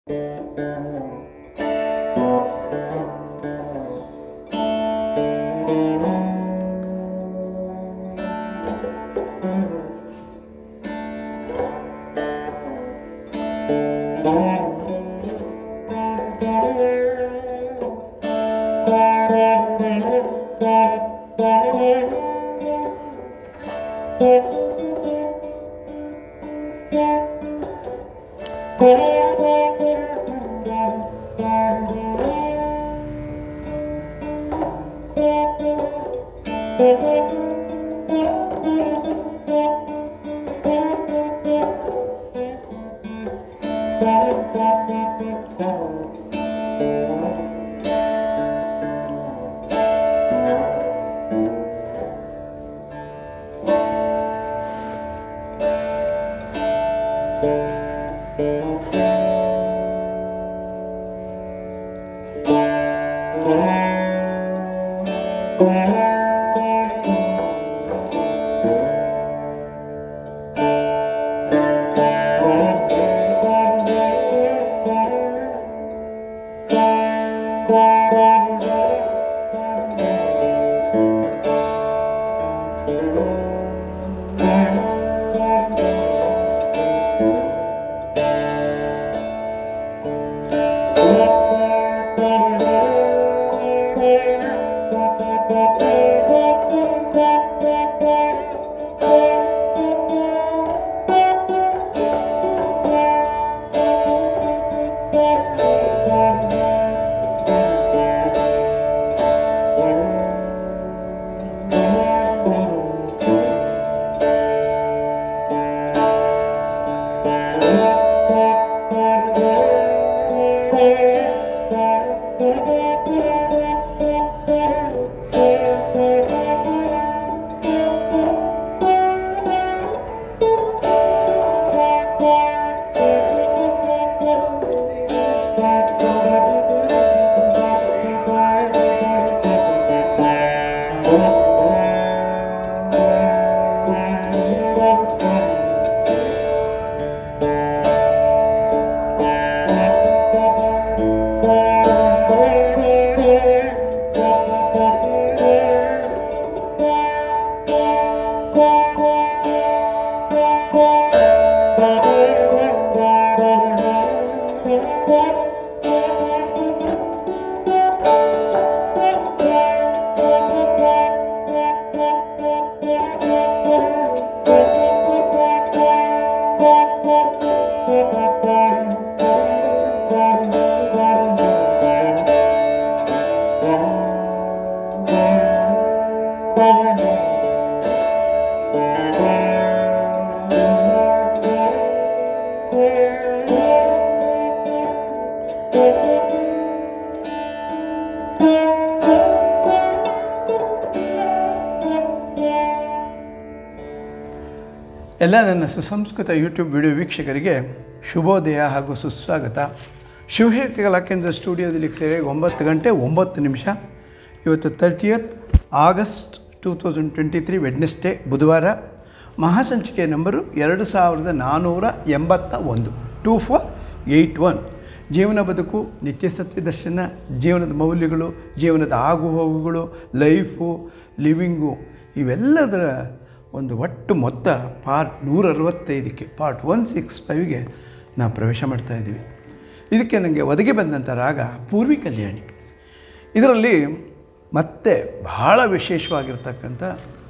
ಎಲ್ಲ ನನ್ನ ಸುಸಂಸ್ಕೃತ ಯೂಟ್ಯೂಬ್ ವಿಡಿಯೋ ವೀಕ್ಷಕರಿಗೆ ಶುಭೋದಯ ಹಾಗೂ ಸುಸ್ವಾಗತ ಶಿವಶಕ್ತಿ ಕಲಾಕೇಂದ್ರ ಸ್ಟುಡಿಯೋದಲ್ಲಿ ಸೇರಿ ಒಂಬತ್ತು ಗಂಟೆ ಒಂಬತ್ತು ನಿಮಿಷ ಇವತ್ತು thirtieth August two thousand twenty three Wednesday ಬುಧವಾರ ಮಹಾಸಂಚಿಕೆ ನಂಬರು ಎರಡು ಸಾವಿರದ ನಾನ್ನೂರ ಎಂಬತ್ತ ಒಂದು ಟೂ ಫೋರ್ ಏಯ್ಟ್ ಒನ್ ಜೀವನ ಬದುಕು ನಿತ್ಯ ಸತ್ಯ ದರ್ಶನ ಜೀವನದ ಮೌಲ್ಯಗಳು ಜೀವನದ ಆಗುಹೋಗುಗಳು ಲೈಫು ಲಿವಿಂಗು ಇವೆಲ್ಲದರ ಒಂದು ಒಟ್ಟು ಮೊತ್ತ ಪಾರ್ಟ್ ನೂರ ಅರವತ್ತೈದಕ್ಕೆ ಪಾರ್ಟ್ ಒನ್ ಸಿಕ್ಸ್ ಫೈವ್ಗೆ ನಾವು ಪ್ರವೇಶ ಮಾಡ್ತಾ ಇದ್ದೀವಿ ಇದಕ್ಕೆ ನನಗೆ ಒದಗಿ ಬಂದಂಥ ರಾಗ ಪೂರ್ವಿ ಕಲ್ಯಾಣಿ ಇದರಲ್ಲಿ ಮತ್ತೆ ಬಹಳ ವಿಶೇಷವಾಗಿರ್ತಕ್ಕಂಥ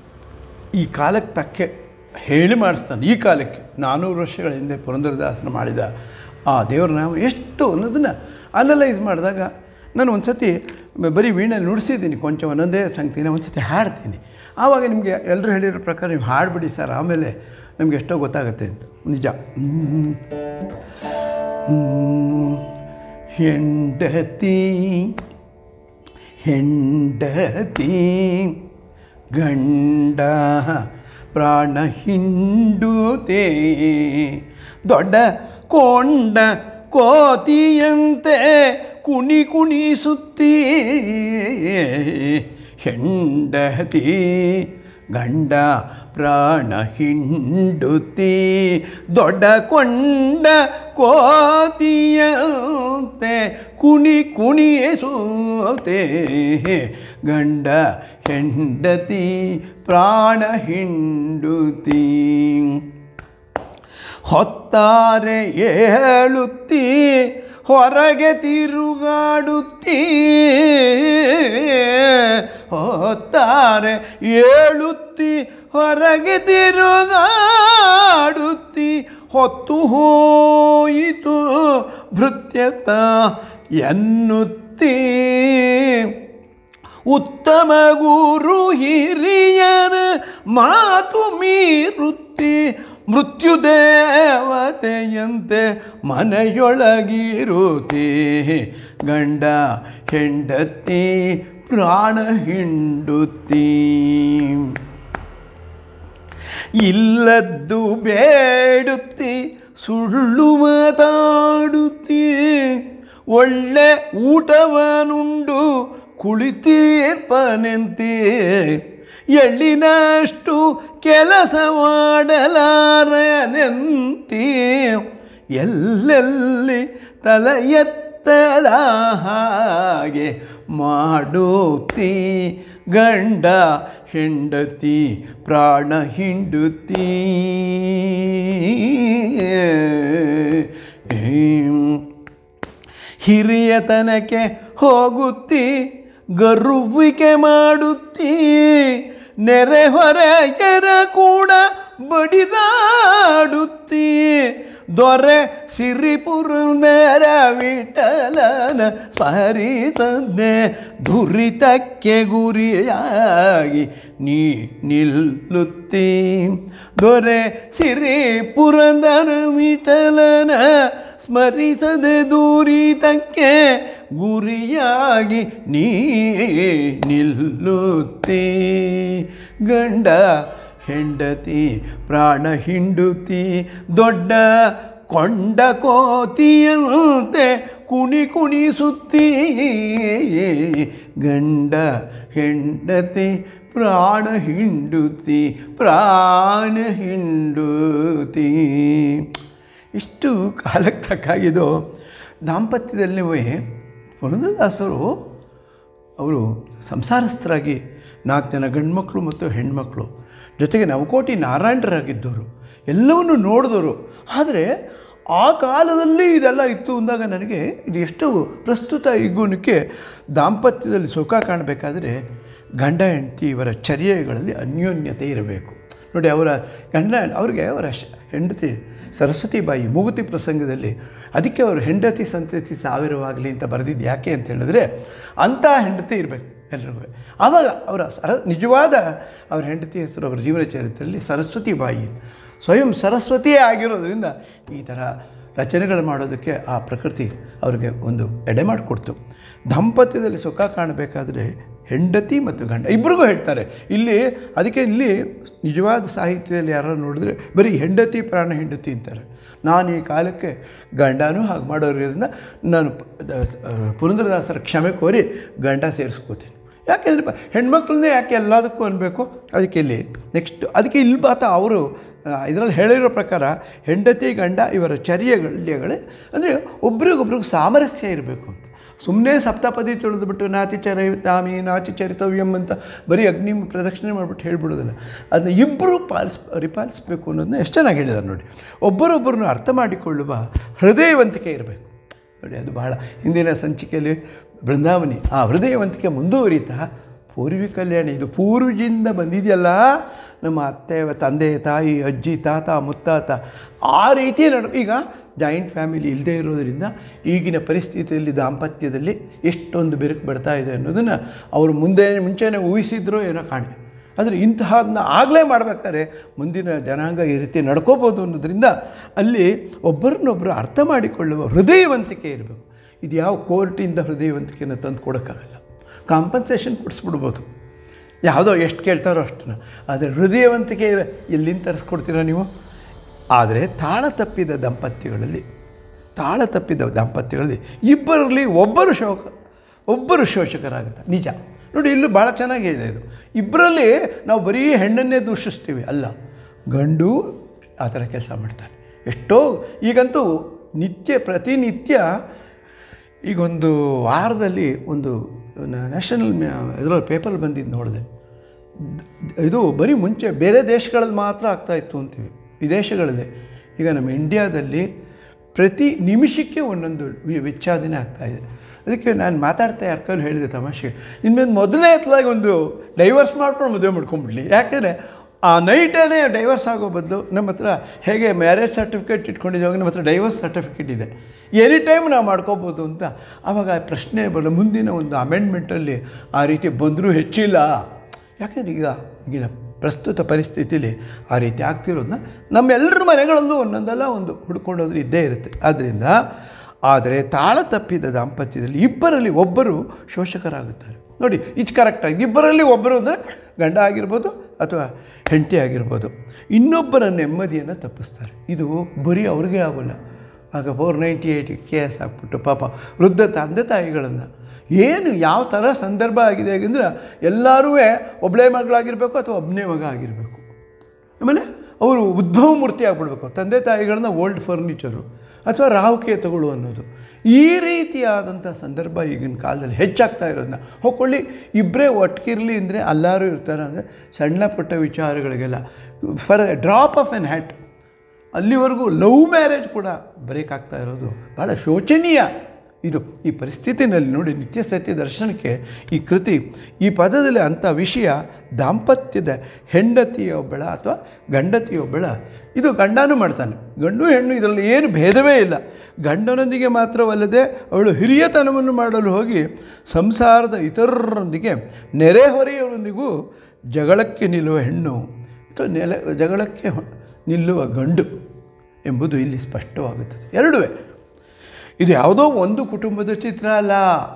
ಈ ಕಾಲಕ್ಕೆ ತಕ್ಕೆ ಹೇಳಿ ಮಾಡಿಸ್ತಾನೆ ಈ ಕಾಲಕ್ಕೆ ನಾನ್ನೂರು ವರ್ಷಗಳ ಹಿಂದೆ ಪುರಂದರದಾಸನ ಮಾಡಿದ ಆ ದೇವರ ನಾಮ ಎಷ್ಟು ಅನ್ನೋದನ್ನು ಅನಲೈಸ್ ಮಾಡಿದಾಗ ನಾನು ಒಂದು ಸತಿ ಬರೀ ವೀಣೆಯಲ್ಲಿ ನುಡಿಸಿದ್ದೀನಿ ಕೊಂಚ ಒಂದೊಂದೇ ಸಂಗತಿನ ಒಂದು ಸತಿ ಹಾಡ್ತೀನಿ ಆವಾಗ ನಿಮಗೆ ಎಲ್ಲರೂ ಹೇಳಿರೋ ಪ್ರಕಾರ ನೀವು ಹಾಡ್ಬಿಡಿ ಸರ್ ಆಮೇಲೆ ನಮಗೆ ಎಷ್ಟೋ ಗೊತ್ತಾಗುತ್ತೆ ಅಂತ ನಿಜ ಹ್ಮ್. ಹ್ಮ್. ಹೆಂಡತಿ ಹೆಂಡತಿ ಗಂಡ ಪ್ರಾಣ ಹಿಂಡುತ್ತೆ ದೊಡ್ಡ ಕೊಂಡ ಕೋತಿಯಂತೆ ಕುಣಿ ಕುಣಿಸುತ್ತೀ ಹೆಂಡತಿ ಗಂಡ ಪ್ರಾಣ ಹಿಂಡುತ್ತಿ ದೊಡ್ಡ ಕೊಂಡ ಕೋತಿಯಂತೆ ಕುಣಿ ಕುಣಿಸೋತೆ ಗಂಡ ಹೆಂಡತಿ ಪ್ರಾಣ ಹಿಂಡುತ್ತಿ ಹೊತ್ತಾರೆ ಏಳುತ್ತಿ ಹೊರಗೆ ತಿರುಗಾಡುತ್ತಿ ಹೊತ್ತಾರೆ ಏಳುತ್ತಿ ಹೊರಗೆ ತಿರುಗಾಡುತ್ತಿ ಹೊತ್ತು ಹೋಯಿತು ಭೃತ್ಯತ ಎನ್ನುತ್ತಿ ಉತ್ತಮ ಗುರು ಹಿರಿಯರ ಮಾತು ಮೀರುತ್ತಿ ಮೃತ್ಯುದೇವತೆಯಂತೆ ಮನೆಯೊಳಗಿರುತ್ತಿ ಗಂಡ ಹೆಂಡತಿ ಪ್ರಾಣ ಹಿಂಡುತ್ತಿ ಇಲ್ಲದ್ದು ಬೇಡುತ್ತಿ ಸುಳ್ಳು ಮಾತಾಡುತ್ತಿ ಒಳ್ಳೆ ಊಟವನುಂಡು ಕುಳಿತೀರ್ಪನೆಂತೆ ಎಳ್ಳಿನಷ್ಟು ಕೆಲಸ ಮಾಡಲಾರನೆಂತಿ ಎಲ್ಲೆಲ್ಲಿ ತಲ ಎತ್ತದ ಹಾಗೆ ಮಾಡುತ್ತಿ ಗಂಡ ಹೆಂಡತಿ ಪ್ರಾಣ ಹಿಂಡುತ್ತಿ ಹಿರಿಯತನಕ್ಕೆ ಹೋಗುತ್ತಿ ಗರುವಿಕೆ ಮಾಡುತ್ತಿ ನೆರೆ ಹೊರೆಯರ ಕೂಡ ಬಡಿದಾಡುತ್ತಿ ದೊರೆ ಸಿರಿಪುರಂದರ ವಿಠಲನ ಸ್ಮರಿಸದೆ ದುರಿತಕ್ಕೆ ಗುರಿಯಾಗಿ ನೀ ನಿಲ್ಲುತ್ತಿ ದೊರೆ ಸಿರಿ ಪುರಂದರ ವಿಠಲನ ಸ್ಮರಿಸದೆ ದುರಿತಕ್ಕೆ ಗುರಿಯಾಗಿ ನೀ ನಿಲ್ಲುತ್ತಿ ಗಂಡ ಹೆಂಡತಿ ಪ್ರಾಣ ಹಿಂಡುತ್ತಿ ದೊಡ್ಡ ಕೊಂಡ ಕೋತಿಯಂತೆ ಕುಣಿ ಕುಣಿಸುತ್ತಿ ಗಂಡ ಹೆಂಡತಿ ಪ್ರಾಣ ಹಿಂಡುತ್ತಿ ಪ್ರಾಣ ಹಿಂಡುತ್ತಿ ಇಷ್ಟು ಕಾಲಕ್ಕೆ ತಕ್ಕಾಗಿದ್ದು ದಾಂಪತ್ಯದಲ್ಲಿ ಪುರಂದರದಾಸರು ಅವರು ಸಂಸಾರಸ್ಥರಾಗಿ ನಾಲ್ಕು ಜನ ಗಂಡ್ಮಕ್ಳು ಮತ್ತು ಹೆಣ್ಮಕ್ಳು ಜೊತೆಗೆ ನವಕೋಟಿ ನಾರಾಯಣರಾಗಿದ್ದವರು ಎಲ್ಲವನ್ನು ನೋಡಿದವರು ಆದರೆ ಆ ಕಾಲದಲ್ಲಿ ಇದೆಲ್ಲ ಇತ್ತು ಅಂದಾಗ ನನಗೆ ಇದು ಎಷ್ಟು ಪ್ರಸ್ತುತ ಈಗುನಕ್ಕೆ ದಾಂಪತ್ಯದಲ್ಲಿ ಸುಖ ಕಾಣಬೇಕಾದ್ರೆ ಗಂಡ ಹೆಂಡತಿ ಇವರ ಚರ್ಯೆಗಳಲ್ಲಿ ಅನ್ಯೋನ್ಯತೆ ಇರಬೇಕು ನೋಡಿ ಅವರ ಗಂಡ ಅವ್ರಿಗೆ ಅವರ ಶ- ಹೆಂಡತಿ ಸರಸ್ವತಿ ಬಾಯಿ ಮೂಗುತಿ ಪ್ರಸಂಗದಲ್ಲಿ ಅದಕ್ಕೆ ಅವರು ಹೆಂಡತಿ ಸಂತತಿ ಸಾವಿರವಾಗಲಿ ಅಂತ ಬರೆದಿದ್ದು ಯಾಕೆ ಅಂತ ಹೇಳಿದ್ರೆ ಅಂಥ ಹೆಂಡತಿ ಇರಬೇಕು ಎಲ್ರಿಗೂ ಆವಾಗ ಅವರ ಸರ ನಿಜವಾದ ಅವ್ರ ಹೆಂಡತಿ ಹೆಸರು ಅವರ ಜೀವನ ಚರಿತ್ರೆಯಲ್ಲಿ ಸರಸ್ವತಿ ಬಾಯಿ ಸ್ವಯಂ ಸರಸ್ವತಿಯೇ ಆಗಿರೋದ್ರಿಂದ ಈ ಥರ ರಚನೆಗಳು ಮಾಡೋದಕ್ಕೆ ಆ ಪ್ರಕೃತಿ ಅವರಿಗೆ ಒಂದು ಎಡೆ ಮಾಡಿಕೊಡ್ತು ದಾಂಪತ್ಯದಲ್ಲಿ ಸುಖ ಕಾಣಬೇಕಾದ್ರೆ ಹೆಂಡತಿ ಮತ್ತು ಗಂಡ ಇಬ್ಬರಿಗೂ ಹೇಳ್ತಾರೆ ಇಲ್ಲಿ ಅದಕ್ಕೆ ಇಲ್ಲಿ ನಿಜವಾದ ಸಾಹಿತ್ಯದಲ್ಲಿ ಯಾರು ನೋಡಿದ್ರೆ ಬರೀ ಹೆಂಡತಿ ಪ್ರಾಣ ಹೆಂಡತಿ ಅಂತಾರೆ ನಾನು ಈ ಕಾಲಕ್ಕೆ ಗಂಡನೂ ಹಾಗೆ ಮಾಡೋದ್ರಿಂದ ನಾನು ಪ- ದ- ಆ, ಪುರಂದರದಾಸರ ಕ್ಷಮೆ ಕೋರಿ ಗಂಡ ಸೇರಿಸ್ಕೋತೀನಿ ಯಾಕೆಂದರೆ ಪ- ಹೆಣ್ಮಕ್ಳನ್ನೇ ಯಾಕೆ ಎಲ್ಲದಕ್ಕೂ ಅನ್ಬೇಕು ಅದಕ್ಕೆ ಇಲ್ಲಿ ನೆಕ್ಸ್ಟ್ ಅದಕ್ಕೆ ಇಲ್ಲಿ ಬಾತ ಅವರು ಇದರಲ್ಲಿ ಹೇಳಿರೋ ಪ್ರಕಾರ ಹೆಂಡತಿ ಗಂಡ ಇವರ ಚರ್ಯಗಳೇ ಅಂದರೆ ಒಬ್ರಿಗೊಬ್ರಿಗೆ ಸಾಮರಸ್ಯ ಇರಬೇಕು ಅಂತ ಸುಮ್ಮನೆ ಸಪ್ತಪದಿ ತಿಳಿದ್ಬಿಟ್ಟು ನಾತಿ ಚರಿತಾಮಿ ನಾತಿ ಚರಿತವ್ಯಂ ಅಂತ ಬರೀ ಅಗ್ನಿ ಪ್ರದಕ್ಷಿಣೆ ಮಾಡಿಬಿಟ್ಟು ಹೇಳ್ಬಿಡೋದಿಲ್ಲ ಅದನ್ನ ಇಬ್ಬರು ಪಾಲಿಸ್ ಪರಿಪಾಲಿಸಬೇಕು ಅನ್ನೋದನ್ನ ಎಷ್ಟು ಚೆನ್ನಾಗಿ ಹೇಳಿದ್ದಾರೆ ನೋಡಿ ಒಬ್ಬರೊಬ್ಬರನ್ನು ಅರ್ಥ ಮಾಡಿಕೊಳ್ಳುವ ಹೃದಯವಂತಿಕೆ ಇರಬೇಕು ನೋಡಿ ಅದು ಬಹಳ ಹಿಂದಿನ ಸಂಚಿಕೆಯಲ್ಲಿ ಬೃಂದಾವನಿ ಆ ಹೃದಯವಂತಿಕೆ ಮುಂದುವರಿತಾ ಪೂರ್ವಿ ಕಲ್ಯಾಣ ಇದು ಪೂರ್ವಜಿಂದ ಬಂದಿದೆಯಲ್ಲ ನಮ್ಮ ಅತ್ತೆ ತಂದೆ ತಾಯಿ ಅಜ್ಜಿ ತಾತ ಮುತ್ತಾತ ಆ ರೀತಿ ನಡ್ ಈಗ ಜಾಯಿಂಟ್ ಫ್ಯಾಮಿಲಿ ಇಲ್ಲದೇ ಇರೋದರಿಂದ ಈಗಿನ ಪರಿಸ್ಥಿತಿಯಲ್ಲಿ ದಾಂಪತ್ಯದಲ್ಲಿ ಎಷ್ಟೊಂದು ಬೆರಕು ಬಿಡ್ತಾ ಇದೆ ಅನ್ನೋದನ್ನು ಅವರು ಮುಂದೆ ಮುಂಚೆನೇ ಊಹಿಸಿದ್ರೋ ಏನೋ ಕಾಣೆ ಆದರೆ ಇಂತಹದನ್ನ ಆಗಲೇ ಮಾಡಬೇಕಾದ್ರೆ ಮುಂದಿನ ಜನಾಂಗ ಈ ರೀತಿ ನಡ್ಕೋಬೋದು ಅನ್ನೋದ್ರಿಂದ ಅಲ್ಲಿ ಒಬ್ಬರನ್ನೊಬ್ಬರು ಅರ್ಥ ಮಾಡಿಕೊಳ್ಳುವ ಹೃದಯವಂತಿಕೆ ಇರಬೇಕು ಇದು ಯಾವ ಕೋರ್ಟಿಂದ ಹೃದಯವಂತಿಕೆಯನ್ನು ತಂದು ಕೊಡೋಕ್ಕಾಗಲ್ಲ ಕಾಂಪನ್ಸೇಷನ್ ಕೊಡಿಸ್ಬಿಡ್ಬೋದು ಯಾವುದೋ ಎಷ್ಟು ಕೇಳ್ತಾರೋ ಅಷ್ಟನ್ನು ಆದರೆ ಹೃದಯವಂತಿಕೆ ಇರ- ಎಲ್ಲಿಂದ ತರಿಸ್ಕೊಡ್ತೀರಾ ನೀವು ಆದರೆ ತಾಳ ತಪ್ಪಿದ ದಂಪತ್ಯಗಳಲ್ಲಿ ತಾಳ ತಪ್ಪಿದ ದಾಂಪತ್ಯಗಳಲ್ಲಿ ಇಬ್ಬರಲ್ಲಿ ಒಬ್ಬರು ಶೋಕ ಒಬ್ಬರು ಶೋಷಕರಾಗುತ್ತೆ ನಿಜ ನೋಡಿ ಇಲ್ಲೂ ಭಾಳ ಚೆನ್ನಾಗಿ ಹೇಳಿದೆ ಇದು ಇಬ್ಬರಲ್ಲಿ ನಾವು ಬರೀ ಹೆಣ್ಣನ್ನೇ ದೂಷಿಸ್ತೀವಿ ಅಲ್ಲ ಗಂಡು ಆ ಥರ ಕೆಲಸ ಮಾಡ್ತಾನೆ ಎಷ್ಟೋ ಈಗಂತೂ ನಿತ್ಯ ಪ್ರತಿನಿತ್ಯ ಈಗೊಂದು ವಾರದಲ್ಲಿ ಒಂದು ನ್ಯಾಷನಲ್ ಇದರಲ್ಲಿ ಪೇಪರ್ ಬಂದಿದ್ದು ನೋಡಿದೆ ಇದು ಬರೀ ಮುಂಚೆ ಬೇರೆ ದೇಶಗಳಲ್ಲಿ ಮಾತ್ರ ಆಗ್ತಾಯಿತ್ತು ಅಂತೀವಿ ವಿದೇಶಗಳಲ್ಲಿ ಈಗ ನಮ್ಮ ಇಂಡಿಯಾದಲ್ಲಿ ಪ್ರತಿ ನಿಮಿಷಕ್ಕೆ ಒಂದೊಂದು ವಿ- ವಿಚ್ಛೇದನೆ ಆಗ್ತಾಯಿದೆ ಅದಕ್ಕೆ ನಾನು ಮಾತಾಡ್ತಾ ಯಾರ್ಕಲ್ಲಿ ಹೇಳಿದೆ ತಮಾಷೆಗೆ ಇನ್ಮೇಲೆ ಮೊದಲನೇ ಎತ್ತಲಾಗಿ ಒಂದು ಡೈವರ್ಸ್ ಮಾಡ್ಕೊಂಡು ಮದುವೆ ಮಾಡ್ಕೊಂಡ್ಬಿಡ್ಲಿ ಯಾಕೆಂದರೆ ಆ ನೈಟೇ ಡೈವರ್ಸ್ ಆಗೋ ಬದಲು ನಮ್ಮ ಹತ್ರ ಹೇಗೆ ಮ್ಯಾರೇಜ್ ಸರ್ಟಿಫಿಕೇಟ್ ಇಟ್ಕೊಂಡಿದ್ದೀವಾಗ ನಮ್ಮ ಹತ್ರ ಡೈವರ್ಸ್ ಸರ್ಟಿಫಿಕೇಟ್ ಇದೆ ಎನಿ ಟೈಮ್ ನಾವು ಮಾಡ್ಕೋಬೋದು ಅಂತ ಆವಾಗ ಆ ಪ್ರಶ್ನೆ ಬರಲ್ಲ ಮುಂದಿನ ಒಂದು ಅಮೆಂಡ್ಮೆಂಟಲ್ಲಿ ಆ ರೀತಿ ಬಂದರೂ ಹೆಚ್ಚಿಲ್ಲ ಯಾಕೆಂದ್ರೆ ಈಗ ಈಗಿನ ಪ್ರಸ್ತುತ ಪರಿಸ್ಥಿತಿಲಿ ಆ ರೀತಿ ಆಗ್ತಿರೋದನ್ನ ನಮ್ಮೆಲ್ಲರ ಮನೆಗಳಲ್ಲೂ ಒಂದೊಂದಲ್ಲ ಒಂದು ಹುಡ್ಕೊಂಡೋದ್ರೆ ಇದ್ದೇ ಇರುತ್ತೆ ಆದ್ದರಿಂದ ಆದರೆ ತಾಳ ತಪ್ಪಿದ ದಾಂಪತ್ಯದಲ್ಲಿ ಇಬ್ಬರಲ್ಲಿ ಒಬ್ಬರು ಶೋಷಕರಾಗುತ್ತಾರೆ ನೋಡಿ ಇದು ಕರೆಕ್ಟಾಗಿ ಇಬ್ಬರಲ್ಲಿ ಒಬ್ಬರು ಅಂದರೆ ಗಂಡ ಆಗಿರ್ಬೋದು ಅಥವಾ ಹೆಂಡತಿ ಆಗಿರ್ಬೋದು ಇನ್ನೊಬ್ಬರ ನೆಮ್ಮದಿಯನ್ನು ತಪ್ಪಿಸ್ತಾರೆ ಇದು ಬರೀ ಅವ್ರಿಗೆ ಆಗೋಲ್ಲ ಆಗ four ninety eight K S ಹಾಕ್ಬಿಟ್ಟು ಪಾಪ ವೃದ್ಧ ತಂದೆ ತಾಯಿಗಳನ್ನು ಏನು ಯಾವ ಥರ ಸಂದರ್ಭ ಆಗಿದೆ ಅಂದರೆ ಎಲ್ಲರೂ ಒಬ್ಬಳೇ ಮಗಳಾಗಿರಬೇಕು ಅಥವಾ ಒಬ್ಬನೇ ಮಗ ಆಗಿರಬೇಕು ಆಮೇಲೆ ಅವರು ಉದ್ಭವ ಮೂರ್ತಿ ಆಗ್ಬಿಡ್ಬೇಕು ತಂದೆ ತಾಯಿಗಳನ್ನ ಓಲ್ಡ್ ಫರ್ನಿಚರು ಅಥವಾ ರಾಹುಕೇತುಗಳು ಅನ್ನೋದು ಈ ರೀತಿಯಾದಂಥ ಸಂದರ್ಭ ಈಗಿನ ಕಾಲದಲ್ಲಿ ಹೆಚ್ಚಾಗ್ತಾ ಇರೋದನ್ನ ಹೊಕ್ಕೊಳ್ಳಿ ಇಬ್ಬರೇ ಒಟ್ಟಿಗಿರಲಿ ಅಂದರೆ ಎಲ್ಲರೂ ಇರ್ತಾರೆ ಅಂದರೆ ಸಣ್ಣ ಪುಟ್ಟ ವಿಚಾರಗಳಿಗೆಲ್ಲ for drop of an hat ಅಲ್ಲಿವರೆಗೂ ಲವ್ ಮ್ಯಾರೇಜ್ ಕೂಡ ಬ್ರೇಕ್ ಆಗ್ತಾ ಇರೋದು ಭಾಳ ಶೋಚನೀಯ ಇದು ಈ ಪರಿಸ್ಥಿತಿನಲ್ಲಿ ನೋಡಿ ನಿತ್ಯ ಸತ್ಯ ದರ್ಶನಕ್ಕೆ ಈ ಕೃತಿ ಈ ಪದದಲ್ಲಿ ಅಂಥ ವಿಷಯ ದಾಂಪತ್ಯದ ಹೆಂಡತಿಯೊಬ್ಬಳ ಅಥವಾ ಗಂಡತಿಯೊಬ್ಬಳ ಇದು ಗಂಡನೂ ಮಾಡ್ತಾನೆ ಗಂಡು ಹೆಣ್ಣು ಇದರಲ್ಲಿ ಏನು ಭೇದವೇ ಇಲ್ಲ ಗಂಡನೊಂದಿಗೆ ಮಾತ್ರವಲ್ಲದೆ ಅವಳು ಹಿರಿಯತನವನ್ನು ಮಾಡಲು ಹೋಗಿ ಸಂಸಾರದ ಇತರರೊಂದಿಗೆ ನೆರೆಹೊರೆಯವರೊಂದಿಗೂ ಜಗಳಕ್ಕೆ ನಿಲ್ಲುವ ಹೆಣ್ಣು ಅಥವಾ ನೆಲೆ ಜಗಳಕ್ಕೆ ಹೊ- ನಿಲ್ಲುವ ಗಂಡು ಎಂಬುದು ಇಲ್ಲಿ ಸ್ಪಷ್ಟವಾಗುತ್ತದೆ ಎರಡುವೇ ಇದು ಯಾವುದೋ ಒಂದು ಕುಟುಂಬದ ಚಿತ್ರ ಅಲ್ಲ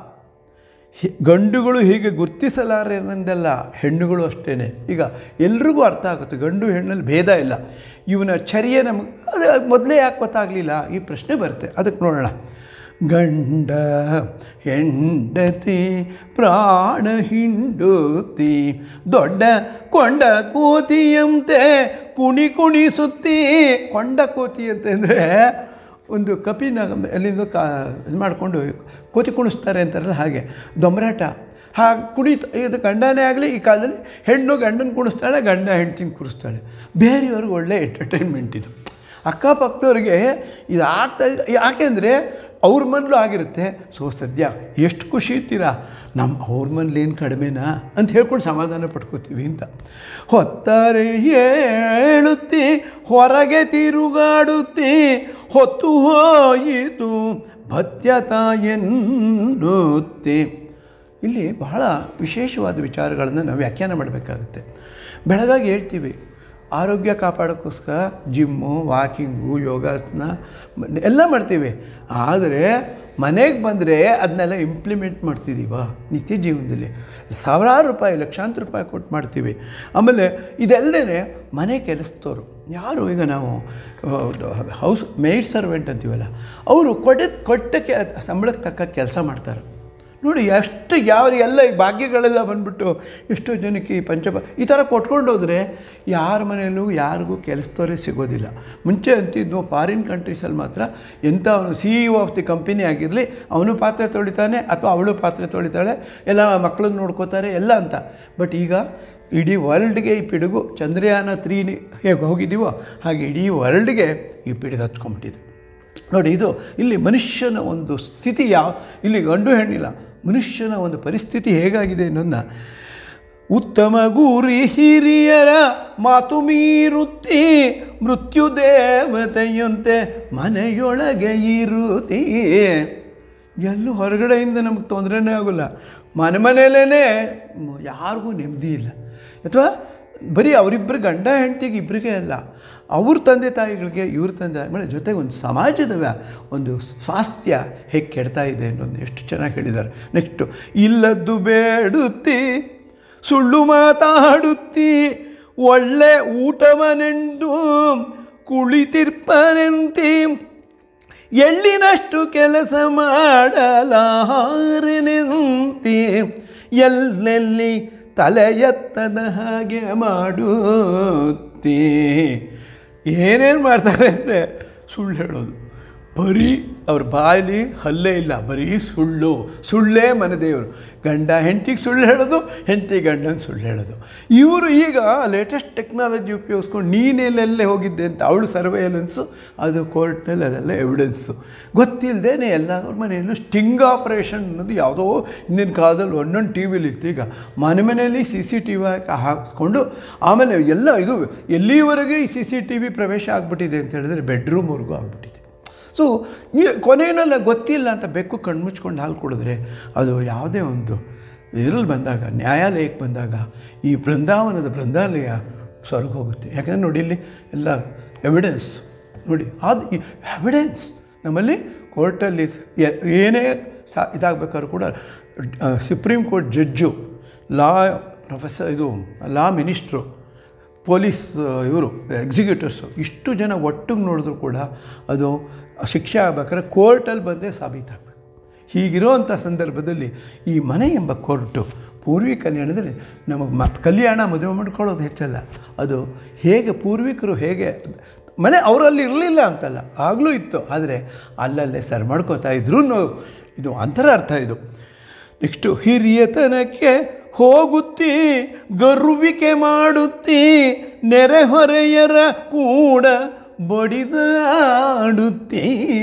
ಹಿ- ಗಂಡುಗಳು ಹೀಗೆ ಗುರ್ತಿಸಲಾರೆಂದಲ್ಲ ಹೆಣ್ಣುಗಳು ಅಷ್ಟೇ ಈಗ ಎಲ್ರಿಗೂ ಅರ್ಥ ಆಗುತ್ತೆ ಗಂಡು ಹೆಣ್ಣಲ್ಲಿ ಭೇದ ಇಲ್ಲ ಇವನ ಚರ್ಯೆ ನಮಗೆ ಅದು ಮೊದಲೇ ಯಾಕೆ ಗೊತ್ತಾಗಲಿಲ್ಲ ಈ ಪ್ರಶ್ನೆ ಬರುತ್ತೆ ಅದಕ್ಕೆ ನೋಡೋಣ ಗಂಡ ಹೆಂಡತಿ ಪ್ರಾಣ ಹಿಂಡುತ್ತಿ ದೊಡ್ಡ ಕೊಂಡ ಕೋತಿಯಂತೆ ಕುಣಿ ಕುಣಿಸುತ್ತಿ ಕೊಂಡ ಕೋತಿ ಅಂತಂದರೆ ಒಂದು ಕಪಿನ ಅಲ್ಲಿಂದ ಕಾ ಇದು ಮಾಡಿಕೊಂಡು ಕೋತಿ ಕುಣಿಸ್ತಾರೆ ಅಂತಾರಲ್ಲ ಹಾಗೆ ದೊಂಬರಾಟ ಹಾಗೆ ಕುಣಿತ ಇದು ಗಂಡನೇ ಆಗಲಿ ಈ ಕಾಲದಲ್ಲಿ ಹೆಣ್ಣು ಗಂಡನ ಕುಣಿಸ್ತಾಳೆ ಗಂಡ ಹೆಂಡ್ತಿನ ಕುಣಿಸ್ತಾಳೆ ಬೇರೆಯವ್ರಿಗೆ ಒಳ್ಳೆ ಎಂಟರ್ಟೈನ್ಮೆಂಟ್ ಇದು ಅಕ್ಕಪಕ್ಕದವ್ರಿಗೆ ಇದು ಆಗ್ತಾ ಇದ್ರೆ ಯಾಕೆಂದರೆ ಅವ್ರ ಮನೇಲೂ ಆಗಿರುತ್ತೆ ಸೊ ಸದ್ಯ ಎಷ್ಟು ಖುಷಿ ಇರ್ತೀರಾ ನಮ್ಮ ಅವ್ರ ಮನೇಲಿ ಏನು ಕಡಿಮೆನಾ ಅಂತ ಹೇಳ್ಕೊಂಡು ಸಮಾಧಾನ ಪಡ್ಕೋತೀವಿ ಅಂತ ಹೊತ್ತಾರೆ ಹೇಳುತ್ತಿ ಹೊರಗೆ ತಿರುಗಾಡುತ್ತಿ ಹೊತ್ತು ಹೋಯಿತು ಭತ್ಯತ ಎನ್ನುತ್ತಿ ಇಲ್ಲಿ ಬಹಳ ವಿಶೇಷವಾದ ವಿಚಾರಗಳನ್ನು ನಾವು ವ್ಯಾಖ್ಯಾನ ಮಾಡಬೇಕಾಗುತ್ತೆ ಬೆಳಗಾಗಿ ಹೇಳ್ತೀವಿ ಆರೋಗ್ಯ ಕಾಪಾಡೋಕ್ಕೋಸ್ಕರ ಜಿಮ್ಮು ವಾಕಿಂಗು ಯೋಗಾಸನ ಮ- ಎಲ್ಲ ಮಾಡ್ತೀವಿ ಆದರೆ ಮನೆಗೆ ಬಂದರೆ ಅದನ್ನೆಲ್ಲ ಇಂಪ್ಲಿಮೆಂಟ್ ಮಾಡ್ತಿದ್ದೀವ ನಿತ್ಯ ಜೀವನದಲ್ಲಿ ಸಾವಿರಾರು ರೂಪಾಯಿ ಲಕ್ಷಾಂತರ ರೂಪಾಯಿ ಕೊಟ್ಟು ಮಾಡ್ತೀವಿ ಆಮೇಲೆ ಇದಲ್ಲದೆ ಮನೆ ಕೆಲಸದವರು ಯಾರು ಈಗ ನಾವು ಹೌಸ್ ಮೇಡ್ ಸರ್ವೆಂಟ್ ಅಂತೀವಲ್ಲ ಅವರು ಕೊಡ ಕೊಟ್ಟ ಕೆ ಸಂಬಳಕ್ಕೆ ತಕ್ಕ ಕೆಲಸ ಮಾಡ್ತಾರೆ ನೋಡಿ ಎಷ್ಟು ಯಾವ ಎಲ್ಲ ಈ ಭಾಗ್ಯಗಳೆಲ್ಲ ಬಂದ್ಬಿಟ್ಟು ಎಷ್ಟೋ ಜನಕ್ಕೆ ಈ ಪಂಚಭ ಈ ಥರ ಕೊಟ್ಕೊಂಡು ಹೋದರೆ ಯಾರ ಮನೆಯಲ್ಲೂ ಯಾರಿಗೂ ಕೆಲಸದವರೇ ಸಿಗೋದಿಲ್ಲ ಮುಂಚೆ ಅಂತಿದ್ವು ಫಾರಿನ್ ಕಂಟ್ರೀಸಲ್ಲಿ ಮಾತ್ರ ಎಂಥ ಅವನು C E of the company ಆಗಿರಲಿ ಅವನು ಪಾತ್ರೆ ತೊಳಿತಾನೆ ಅಥವಾ ಅವಳು ಪಾತ್ರೆ ತೊಳಿತಾಳೆ ಎಲ್ಲ ಮಕ್ಕಳನ್ನ ನೋಡ್ಕೋತಾರೆ ಎಲ್ಲ ಅಂತ ಬಟ್ ಈಗ ಇಡೀ ವರ್ಲ್ಡ್ಗೆ ಈ ಪಿಡುಗು ಚಂದ್ರಯಾನ ತ್ರೀನಿ ಹೇಗೆ ಹೋಗಿದ್ದೀವೋ ಹಾಗೆ ಇಡೀ ವರ್ಲ್ಡ್ಗೆ ಈ ಪಿಡುಗು ಹಚ್ಕೊಂಡ್ಬಿಟ್ಟಿದೆ ನೋಡಿ ಇದು ಇಲ್ಲಿ ಮನುಷ್ಯನ ಒಂದು ಸ್ಥಿತಿ ಯಾವ ಇಲ್ಲಿ ಗಂಡು ಹೆಣ್ಣಿಲ್ಲ ಮನುಷ್ಯನ ಒಂದು ಪರಿಸ್ಥಿತಿ ಹೇಗಾಗಿದೆ ಅನ್ನೋದನ್ನ ಉತ್ತಮ ಗುರಿ ಹಿರಿಯರ ಮಾತು ಮೀರುತ್ತಿ ಮೃತ್ಯು ದೇವತೆಯಂತೆ ಮನೆಯೊಳಗೆ ಇರುತ್ತಿ ಎಲ್ಲೂ ಹೊರಗಡೆಯಿಂದ ನಮಗೆ ತೊಂದರೆನೇ ಆಗೋಲ್ಲ ಮನೆ ಮನೆಯಲ್ಲೇ ಯಾರಿಗೂ ನೆಮ್ಮದಿ ಇಲ್ಲ ಅಥವಾ ಬರೀ ಅವರಿಬ್ಬರು ಗಂಡ ಹೆಂಡತಿಗೆ ಇಬ್ಬರಿಗೆ ಅಲ್ಲ ಅವ್ರ ತಂದೆ ತಾಯಿಗಳಿಗೆ ಇವ್ರ ತಂದೆ ಆಮೇಲೆ ಜೊತೆಗೆ ಒಂದು ಸಮಾಜದ ವ್ಯಾ- ಒಂದು ಸ್ವಾಸ್ಥ್ಯ ಹೇಗೆ ಕೆಡ್ತಾ ಇದೆ ಅನ್ನೋದು ಎಷ್ಟು ಚೆನ್ನಾಗಿ ಹೇಳಿದ್ದಾರೆ ನೆಕ್ಸ್ಟು ಇಲ್ಲದ್ದು ಬೇಡುತ್ತಿ ಸುಳ್ಳು ಮಾತಾಡುತ್ತಿ ಒಳ್ಳೆ ಊಟವನೆಂದು ಕುಳಿತಿರ್ಪನೆಂತಿ ಎಳ್ಳಿನಷ್ಟು ಕೆಲಸ ಮಾಡಲಾರೆನೆಂತಿ ಎಲ್ಲೆಲ್ಲಿ ತಲೆ ಎತ್ತದ ಹಾಗೆ ಮಾಡುತ್ತೀ ಏನೇನು ಮಾಡ್ತಾರೆ ಅಂದರೆ ಸುಳ್ಳು ಹೇಳೋದು ಬರೀ ಅವ್ರ ಬಾಯಲ್ಲಿ ಹಲ್ಲೇ ಇಲ್ಲ ಬರೀ ಸುಳ್ಳು ಸುಳ್ಳೇ ಮನೆದೇವರು ಗಂಡ ಹೆಂಡತಿಗೆ ಸುಳ್ಳು ಹೇಳೋದು ಹೆಂಡತಿ ಗಂಡಂಗೆ ಸುಳ್ಳು ಹೇಳೋದು ಇವರು ಈಗ ಲೇಟೆಸ್ಟ್ ಟೆಕ್ನಾಲಜಿ ಉಪಯೋಗಿಸ್ಕೊಂಡು ನೀನೆಲ್ಲೆಲ್ಲೇ ಹೋಗಿದ್ದೆ ಅಂತ ಅವಳು ಸರ್ವೇಲೆನ್ಸು ಅದು ಕೋರ್ಟ್ನಲ್ಲಿ ಅದೆಲ್ಲ ಎವಿಡೆನ್ಸು ಗೊತ್ತಿಲ್ಲದೇನೆ ಎಲ್ಲ ಅವ್ರ ಮನೆಯಲ್ಲೂ ಸ್ಟಿಂಗ್ ಆಪ್ರೇಷನ್ ಅನ್ನೋದು ಯಾವುದೋ ಹಿಂದಿನ ಕಾಲದಲ್ಲಿ ಒಂದೊಂದು ಟಿ ವಿಲಿ ಇತ್ತು ಈಗ ಮನೆ ಮನೆಯಲ್ಲಿ ಸಿ ಸಿ ಟಿ ವಿ ಹಾಕಿಸ್ಕೊಂಡು ಆಮೇಲೆ ಎಲ್ಲ ಇದು ಎಲ್ಲಿವರೆಗೆ ಈ ಸಿ ಸಿ ಟಿ ವಿ ಪ್ರವೇಶ ಆಗಿಬಿಟ್ಟಿದೆ ಅಂತ ಹೇಳಿದ್ರೆ ಬೆಡ್ರೂಮ್ವರೆಗೂ ಆಗಿಬಿಟ್ಟಿದೆ ಸೊ ಈ ಕೊನೆಯಲ್ಲೆಲ್ಲ ಗೊತ್ತಿಲ್ಲ ಅಂತ ಬೆಕ್ಕು ಕಣ್ಮುಚ್ಕೊಂಡು ಹಾಲು ಕುಡಿದ್ರೆ ಅದು ಯಾವುದೇ ಒಂದು ಇದರಲ್ಲಿ ಬಂದಾಗ ನ್ಯಾಯಾಲಯಕ್ಕೆ ಬಂದಾಗ ಈ ಬೃಂದಾವನದ ಬೃಂದಾಲಯ ಸ್ವರ್ಗ ಹೋಗುತ್ತೆ ಯಾಕಂದರೆ ನೋಡಿ ಇಲ್ಲಿ ಎಲ್ಲ ಎವಿಡೆನ್ಸ್ ನೋಡಿ ಅದು ಈ ಎವಿಡೆನ್ಸ್ ನಮ್ಮಲ್ಲಿ ಕೋರ್ಟಲ್ಲಿ ಎ- ಏನೇ ಸಾ ಇದಾಗಬೇಕಾದ್ರೂ ಕೂಡ supreme court judge law professor ಇದು ಲಾ ಮಿನಿಸ್ಟ್ರು ಪೊಲೀಸ್ ಇವರು ಎಕ್ಸಿಕ್ಯೂಟಿವ್ಸು ಇಷ್ಟು ಜನ ಒಟ್ಟಿಗೆ ನೋಡಿದ್ರು ಕೂಡ ಅದು ಶಿಕ್ಷೆ ಆಗ್ಬೇಕಾದ್ರೆ ಕೋರ್ಟಲ್ಲಿ ಬಂದೇ ಸಾಬೀತಾಗಬೇಕು ಹೀಗಿರೋವಂಥ ಸಂದರ್ಭದಲ್ಲಿ ಈ ಮನೆ ಎಂಬ ಕೋರ್ಟು ಪೂರ್ವಿ ಕಲ್ಯಾಣದಲ್ಲಿ ನಮಗೆ ಮ ಕಲ್ಯಾಣ ಮದುವೆ ಮಾಡ್ಕೊಳ್ಳೋದು ಹೆಚ್ಚಲ್ಲ ಅದು ಹೇಗೆ ಪೂರ್ವಿಕರು ಹೇಗೆ ಮನೆ ಅವರಲ್ಲಿ ಇರಲಿಲ್ಲ ಅಂತಲ್ಲ ಆಗಲೂ ಇತ್ತು ಆದರೆ ಅಲ್ಲಲ್ಲೇ ಸರ್ ಮಾಡ್ಕೋತಾ ಇದ್ರೂ ಇದು ಅಂತರ ಅರ್ಥ ಇದು ನೆಕ್ಸ್ಟು ಹಿರಿಯತನಕ್ಕೆ ಹೋಗುತ್ತಿ ಗರ್ವಿಕೆ ಮಾಡುತ್ತಿ ನೆರೆಹೊರೆಯರ ಕೂಡ ಬಡಿದಾಡುತ್ತಿ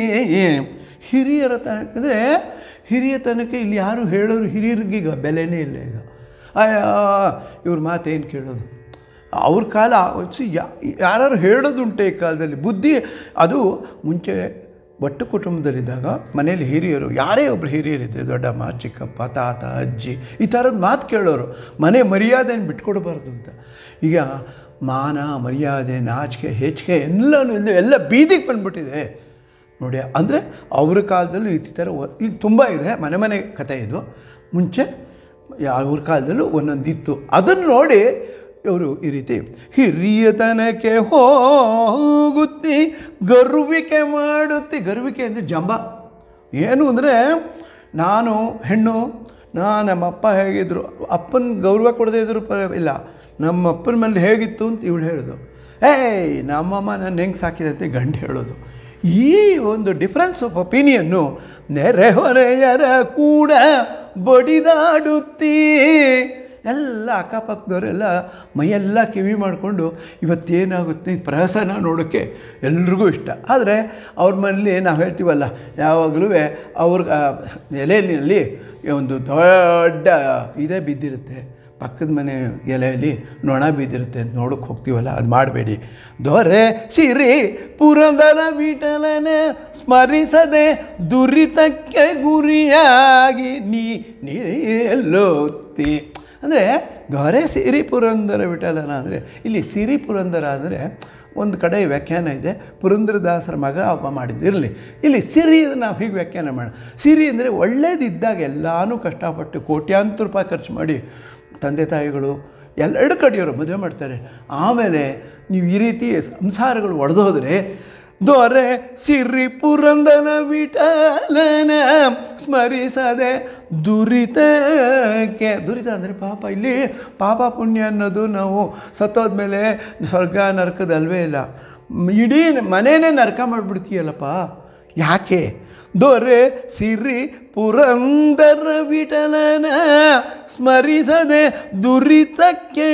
ಹಿರಿಯರ ತನಕ ಅಂದರೆ ಹಿರಿಯತನಕ್ಕೆ ಇಲ್ಲಿ ಯಾರು ಹೇಳೋರು ಹಿರಿಯರಿಗೀಗ ಬೆಲೆನೇ ಇಲ್ಲ ಈಗ ಅಯ್ಯ ಇವ್ರ ಮಾತೇನು ಕೇಳೋದು ಅವ್ರ ಕಾಲ ಸಿ ಯಾರು ಹೇಳೋದುಂಟೆ ಈ ಕಾಲದಲ್ಲಿ ಬುದ್ಧಿ ಅದು ಮುಂಚೆ ಒಟ್ಟು ಕುಟುಂಬದಲ್ಲಿದ್ದಾಗ ಮನೇಲಿ ಹಿರಿಯರು ಯಾರೇ ಒಬ್ಬರು ಹಿರಿಯರಿದ್ದೆ ದೊಡ್ಡಮ್ಮ ಚಿಕ್ಕಪ್ಪ ತಾತ ಅಜ್ಜಿ ಈ ಥರದ ಮಾತು ಕೇಳೋರು ಮನೆ ಮರ್ಯಾದೆಯನ್ನು ಬಿಟ್ಕೊಡ್ಬಾರ್ದು ಅಂತ ಈಗ ಮಾನ ಮರ್ಯಾದೆ ನಾಚಿಕೆ ಹೆಚ್ಚಿಗೆ ಎಲ್ಲನೂ ಇಲ್ಲ ಎಲ್ಲ ಬೀದಿಗೆ ಬಂದ್ಬಿಟ್ಟಿದೆ ನೋಡಿ ಅಂದರೆ ಅವ್ರ ಕಾಲದಲ್ಲೂ ಈ ಥರ ಒ- ಈಗ ತುಂಬ ಇದೆ ಮನೆ ಮನೆ ಕಥೆ ಇದು ಮುಂಚೆ ಅವ್ರ ಕಾಲದಲ್ಲೂ ಒಂದೊಂದಿತ್ತು ಅದನ್ನು ನೋಡಿ ಇವರು ಈ ರೀತಿ ಹಿರಿಯತನಕ್ಕೆ ಹೋಗುತ್ತಿ ಗರ್ವಿಕೆ ಮಾಡುತ್ತಿ ಗರ್ವಿಕೆ ಅಂದರೆ ಜಂಬ ಏನು ಅಂದರೆ ನಾನು ಹೆಣ್ಣು ನಾ ನಮ್ಮಪ್ಪ ಹೇಗಿದ್ರು ಅಪ್ಪನ ಗೌರವ ಕೊಡದೇ ಇದ್ರು ಪರ ಇಲ್ಲ ನಮ್ಮ ಅಪ್ಪನ ಮೇಲೆ ಹೇಗಿತ್ತು ಅಂತ ಇವಳು ಹೇಳೋದು ಏಯ್ ನಮ್ಮಮ್ಮ ನನ್ನ ಹೆಂಗೆ ಸಾಕಿದೆ ಅಂತ ಗಂಡು ಹೇಳೋದು ಈ ಒಂದು ಡಿಫ್ರೆನ್ಸ್ ಆಫ್ ಒಪಿನಿಯನ್ನು ನೆರೆಹೊರೆಯರ ಕೂಡ ಬಡಿದಾಡುತ್ತೀ ಎಲ್ಲ ಅಕ್ಕಪಕ್ಕದವರೆಲ್ಲ ಮೈಯೆಲ್ಲ ಕಿವಿ ಮಾಡಿಕೊಂಡು ಇವತ್ತೇನಾಗುತ್ತೆ ಪ್ರಹಸನ ನೋಡೋಕ್ಕೆ ಎಲ್ರಿಗೂ ಇಷ್ಟ ಆದರೆ ಅವ್ರ ಮನೇಲಿ ನಾವು ಹೇಳ್ತೀವಲ್ಲ ಯಾವಾಗಲೂ ಅವ್ರ ಎಲೆಯಲ್ಲಿ ಒಂದು ದೊಡ್ಡ ಇದೇ ಬಿದ್ದಿರುತ್ತೆ ಪಕ್ಕದ ಮನೆ ಎಲೆಯಲ್ಲಿ ನೊಣ ಬಿದ್ದಿರುತ್ತೆ ಅಂತ ನೋಡೋಕೆ ಹೋಗ್ತೀವಲ್ಲ ಅದು ಮಾಡಬೇಡಿ ದೊರೆ ಸಿರಿ ಪುರಂದರ ವಿಠಲನ ಸ್ಮರಿಸದೆ ದುರಿತಕ್ಕೆ ಗುರಿಯಾಗಿ ನೀ ನಿಲ್ಲುತ್ತಿ ಅಂದರೆ ದೊರೆ ಸಿರಿ ಪುರಂದರ ವಿಠಲನ ಅಂದರೆ ಇಲ್ಲಿ ಸಿರಿ ಪುರಂದರ ಅಂದರೆ ಒಂದು ಕಡೆ ವ್ಯಾಖ್ಯಾನ ಇದೆ ಪುರಂದರದಾಸರ ಮಗ ಒಬ್ಬ ಮಾಡಿದ್ದು ಇರಲಿ ಇಲ್ಲಿ ಸಿರಿ ನಾವು ಹೀಗೆ ವ್ಯಾಖ್ಯಾನ ಮಾಡೋಣ ಸಿರಿ ಅಂದರೆ ಒಳ್ಳೇದಿದ್ದಾಗ ಎಲ್ಲನೂ ಕಷ್ಟಪಟ್ಟು ಕೋಟ್ಯಾಂತರ ರೂಪಾಯಿ ಖರ್ಚು ಮಾಡಿ ತಂದೆ ತಾಯಿಗಳು ಎಲ್ಲೆರಡು ಕಡೆಯವರು ಮದುವೆ ಮಾಡ್ತಾರೆ ಆಮೇಲೆ ನೀವು ಈ ರೀತಿ ಸಂಸಾರಗಳು ಒಡೆದೋದ್ರೆ ದೊರೆ ಸಿರಿ ಪುರಂದನ ವಿಠಲನ ಸ್ಮರಿಸದೆ ದುರಿತಕ್ಕೆ ದುರಿತ ಅಂದರೆ ಪಾಪ ಇಲ್ಲಿ ಪಾಪ ಪುಣ್ಯ ಅನ್ನೋದು ನಾವು ಸತ್ತೋದ್ಮೇಲೆ ಸ್ವರ್ಗ ನರಕದಲ್ವೇ ಇಲ್ಲ ಮ್- ಇಡೀ ಮನೇನೇ ನರಕ ಮಾಡಿಬಿಡ್ತೀಯಲ್ಲಪ್ಪ ಯಾಕೆ ದೊರೆ ಸಿರಿ ಪುರಂದರ ವಿಠಲನ ಸ್ಮರಿಸದೆ ದುರಿತಕ್ಕೆ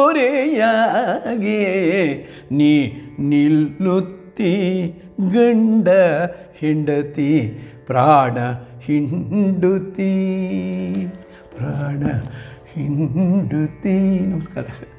ಗುರಿಯಾಗಿ ನೀ ನಿಲ್ಲುತ್ತಿ ಗಂಡ ಹೆಂಡತಿ ಪ್ರಾಣ ಹಿಂಡುತ್ತಿ ಪ್ರಾಣ ಹಿಂಡುತ್ತಿ ನಮಸ್ಕಾರ